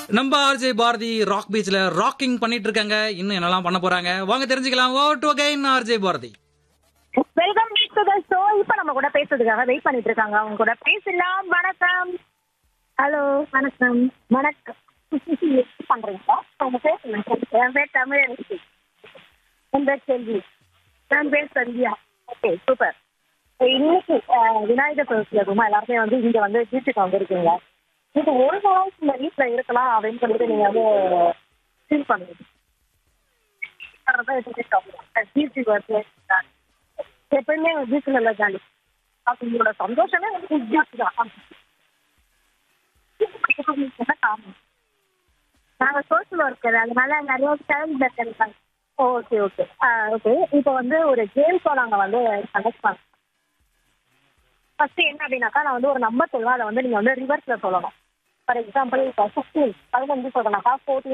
நம்ம RJ Bharathi rock பீச்ல rocking பண்ணிட்டு இருக்காங்க இன்னும் என்னெல்லாம் பண்ண போறாங்க வாங்க தெரிஞ்சுக்கலாம் oh to again RJ Bharathi welcome to the show இப்போ நம்ம கூட பேசுறதுக்காக வெயிட் பண்ணிட்டு இருக்காங்க அவங்க கூட பேசலாம் வணக்கம் ஹலோ வணக்கம் வணக்கம் எப்படி பண்றீங்க உங்க பேர் என்ன? என் பேர் தமிழ் என் பேர் செல்வி என் பேர் சந்தியா ஓகே சூப்பர் இன்னைக்கு அஹ், விநாயகர் சதுர்த்தி அதுமா எல்லாருமே வந்து இங்க வந்து பீச்சுக்கு வந்திருக்கீங்க இது ஒரு நாள் இந்த வீட்டுல இருக்கலாம் அப்படின்னு சொல்லிட்டு நீங்க வந்து ஃபீல் பண்ணுவீங்க பீச்சுக்கு வந்து எப்பயுமே பீச்சில் இல்லை ஜாலி அப்போ உங்களோட சந்தோஷமே வந்து பீச் தான் என்ன காரணம் நாங்கள் சோஷியல் ஒர்க்கர் அதனால நிறைய சைல்டு பெஸ்ட் இருக்காங்க ஓகே ஓகே ஓகே இப்போ வந்து ஒரு கேம் ஷோ நாங்கள் வந்து கண்டக்ட் பண்ணோம் ஃபர்ஸ்ட் என்ன அப்படின்னாக்கா நான் வந்து ஒரு நம்பர் சொல்லுவேன் அதை வந்து நீங்கள் வந்து ரிவர்ஸில் சொல்லணும் ஃபார் எக்ஸாம்பிள் இப்போ ஃபிஃப்டீன் பதினஞ்சு சொல்லணும்னாக்கா ஃபோர்டீன்